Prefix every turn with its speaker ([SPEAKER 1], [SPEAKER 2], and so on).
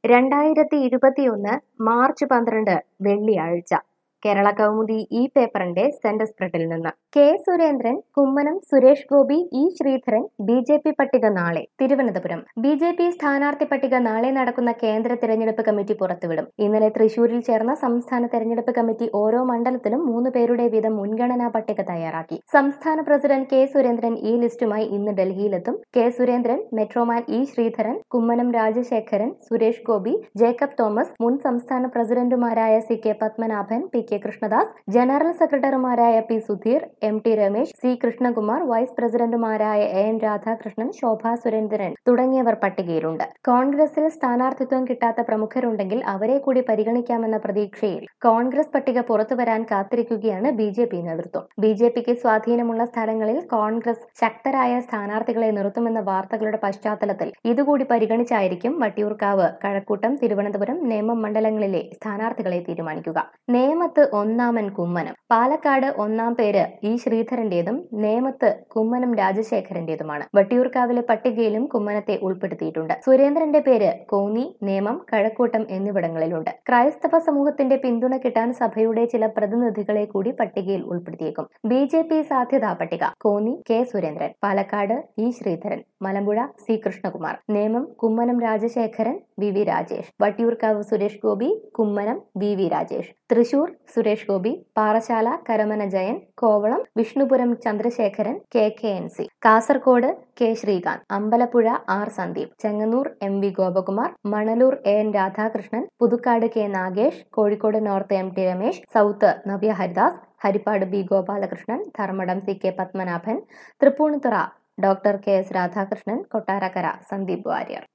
[SPEAKER 1] രണ്ടായിരത്തി ഇരുപത്തിയൊന്ന് മാർച്ച് പന്ത്രണ്ട് വെള്ളിയാഴ്ച കേരള കൗമുദി ഈ പേപ്പറിന്റെ സെന്റർ സ്പ്രെഡിൽ നിന്ന് K Surendran Kummanam Suresh Gopi E Sreedharan B J P പട്ടിക നാളെ തിരുവനന്തപുരം ബി ജെ പി സ്ഥാനാർത്ഥി പട്ടിക നാളെ നടക്കുന്ന കേന്ദ്ര തെരഞ്ഞെടുപ്പ് കമ്മിറ്റി പുറത്തുവിടും ഇന്നലെ തൃശൂരിൽ ചേർന്ന സംസ്ഥാന തെരഞ്ഞെടുപ്പ് കമ്മിറ്റി ഓരോ മണ്ഡലത്തിലും മൂന്ന് പേരുടെ വീതം മുൻഗണനാ പട്ടിക തയ്യാറാക്കി സംസ്ഥാന പ്രസിഡന്റ് കെ സുരേന്ദ്രൻ ഈ ലിസ്റ്റുമായി ഇന്ന് ഡൽഹിയിലെത്തും K Surendran metro man E Sreedharan Kummanam Rajasekharan Suresh Gopi Jacob Thomas മുൻ സംസ്ഥാന പ്രസിഡന്റുമാരായ C K Padmanabhan P K Krishnadas general സെക്രട്ടറിമാരായ P Sudheer M T Ramesh C Krishnakumar vice പ്രസിഡന്റുമാരായ എ എൻ രാധാകൃഷ്ണൻ ശോഭ സുരേന്ദ്രൻ തുടങ്ങിയവർ പട്ടികയിലുണ്ട് കോൺഗ്രസിൽ സ്ഥാനാർത്ഥിത്വം കിട്ടാത്ത പ്രമുഖരുണ്ടെങ്കിൽ അവരെ കൂടി പരിഗണിക്കാമെന്ന പ്രതീക്ഷയിൽ കോൺഗ്രസ് പട്ടിക പുറത്തുവരാൻ കാത്തിരിക്കുകയാണ് ബി ജെ പി നേതൃത്വം ബി ജെ പിക്ക് സ്വാധീനമുള്ള സ്ഥലങ്ങളിൽ കോൺഗ്രസ് ശക്തരായ സ്ഥാനാർത്ഥികളെ നിർത്തുമെന്ന വാർത്തകളുടെ പശ്ചാത്തലത്തിൽ ഇതുകൂടി പരിഗണിച്ചായിരിക്കും വട്ടിയൂർക്കാവ് കഴക്കൂട്ടം തിരുവനന്തപുരം നേമം മണ്ഡലങ്ങളിലെ സ്ഥാനാർത്ഥികളെ തീരുമാനിക്കുക നേമത്ത് ഒന്നാമൻ കുമ്മനം പാലക്കാട് ഒന്നാം പേര് ഇ ശ്രീധരന്റേതും നേമത്ത് കുമ്മനം രാജശേഖരന്റേതുമാണ് വട്ടിയൂർക്കാവിലെ പട്ടികയിലും കുമ്മനത്തെ ഉൾപ്പെടുത്തിയിട്ടുണ്ട് സുരേന്ദ്രന്റെ പേര് കോന്നി നേമം കഴക്കൂട്ടം എന്നിവിടങ്ങളിലുണ്ട് ക്രൈസ്തവ സമൂഹത്തിന്റെ പിന്തുണ കിട്ടാൻ സഭയുടെ ചില പ്രതിനിധികളെ കൂടി പട്ടികയിൽ ഉൾപ്പെടുത്തിയേക്കും ബി ജെ പി സാധ്യതാ പട്ടിക Konni K Surendran Palakkad E Sreedharan Malampuzha C Krishnakumar Nemom Kummanam Rajasekharan V V Rajesh Vattiyoorkavu Suresh Gopi Kummanam V V Rajesh Thrissur Suresh Gopi Parassala Karamana Jayan Kovalam Vishnupuram Chandrasekharan K K N C Kasaragod K Sreekanth Ambalappuzha R Sandeep Chengannur M V Gopakumar Manalur A N Radhakrishnan Puthukkad K Nagesh Kozhikode north M T Ramesh south Navya Haridas Haripad B Gopalakrishnan Dharmadam C K Padmanabhan Tripunithura doctor K S Radhakrishnan Kottarakkara Sandeep Warrier